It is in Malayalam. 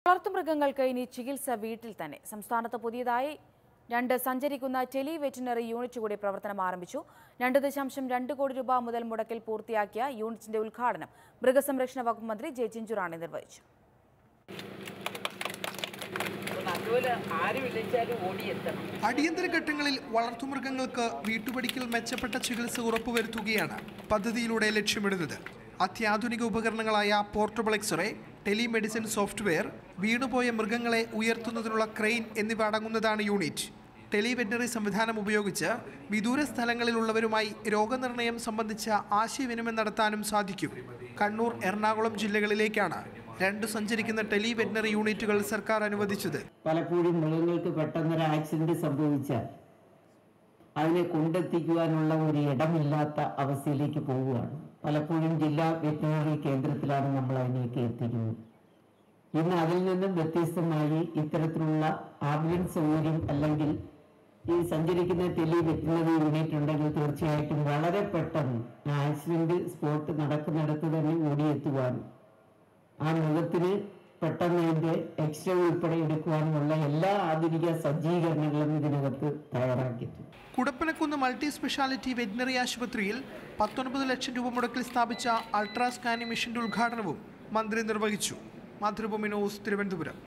വളർത്തുമൃഗങ്ങൾക്ക് ഇനി ചികിത്സ വീട്ടിൽ തന്നെ സംസ്ഥാനത്ത് പുതിയതായി രണ്ട് സഞ്ചരിക്കുന്ന ടെലി വെറ്റിനറി യൂണിറ്റ് കൂടി പ്രവർത്തനം ആരംഭിച്ചു രണ്ട് ദശാംശം രണ്ട് കോടി രൂപ മുതൽ മുടക്കിൽ പൂർത്തിയാക്കിയ യൂണിറ്റിന്റെ ഉദ്ഘാടനം മൃഗസംരക്ഷണ വകുപ്പ് മന്ത്രി ജെ ചിഞ്ചുറാണി നിർവഹിച്ചു അപ്പം അതുപോലെ ആര് വിളിച്ചാലും ഓടിയെത്തണം അടിയന്തര ഘട്ടങ്ങളിൽ വളർത്തുമൃഗങ്ങൾക്ക് വീട്ടുപടിക്കൽ മെച്ചപ്പെട്ട ചികിത്സ ഉറപ്പുവരുത്തുകയാണ് പദ്ധതിയിലൂടെ ലക്ഷ്യമിടുന്നത് അത്യാധുനിക ഉപകരണങ്ങളായ പോർട്ടബിൾ എക്സ്റേ ടെലിമെഡിസിൻ സോഫ്റ്റ്വെയർ വീണുപോയ മൃഗങ്ങളെ ഉയർത്തുന്നതിനുള്ള ക്രെയിൻ എന്നിവ അടങ്ങുന്നതാണ് യൂണിറ്റ് ടെലി വെറ്ററിനറി സംവിധാനം ഉപയോഗിച്ച് വിദൂര സ്ഥലങ്ങളിലുള്ളവരുമായി രോഗനിർണയം സംബന്ധിച്ച ആശയവിനിമയം നടത്താനും സാധിക്കും കണ്ണൂർ എറണാകുളം ജില്ലകളിലേക്കാണ് രണ്ട് സഞ്ചരിക്കുന്ന ടെലി വെറ്ററിനറി യൂണിറ്റുകൾ സർക്കാർ അനുവദിച്ചത് പലപ്പോഴും മൃഗങ്ങൾക്ക് പെട്ടെന്നൊരു ആക്സിഡന്റ് സംഭവിച്ചാൽ അതിനെ കൊണ്ടെത്തിക്കുവാനുള്ള ഒരു ഇടമില്ലാത്ത അവസ്ഥയിലേക്ക് പോവുകയാണ് പലപ്പോഴും ജില്ലാ വെറ്റിനറി കേന്ദ്രത്തിലാണ് നമ്മൾ അതിലേക്ക് എത്തിക്കുന്നത് ഇന്ന് അതിൽ നിന്നും വ്യത്യസ്തമായി ഇത്തരത്തിലുള്ള ആംബുലൻസ് സൗകര്യം അല്ലെങ്കിൽ ഈ സഞ്ചരിക്കുന്ന ടെലി വെറ്റിനറി യൂണിറ്റ് ഉണ്ടെങ്കിൽ തീർച്ചയായിട്ടും വളരെ പെട്ടെന്ന് ആക്സിഡന്റ് സ്പോട്ട് നടക്കുന്നിടത്ത് തന്നെ ഓടിയെത്തുവാനും ആ മൃഗത്തിന് പെട്ടെന്ന് അതിന്റെ എക്സ്റേ ഉൾപ്പെടെ എടുക്കുവാനുമുള്ള എല്ലാ ആധുനിക സജ്ജീകരണങ്ങളും ഇതിനകത്ത് തയ്യാറാക്കിയിട്ടുണ്ട് കുടപ്പനക്കുന്ന് മൾട്ടി സ്പെഷ്യാലിറ്റി വെറ്റിനറി ആശുപത്രിയിൽ പത്തൊൻപത് ലക്ഷം രൂപ മുടക്കിൽ സ്ഥാപിച്ച അൾട്രാ സ്കാനിംഗ് മെഷീന്റെ ഉദ്ഘാടനവും മന്ത്രി നിർവഹിച്ചു മാതൃഭൂമി ന്യൂസ് തിരുവനന്തപുരം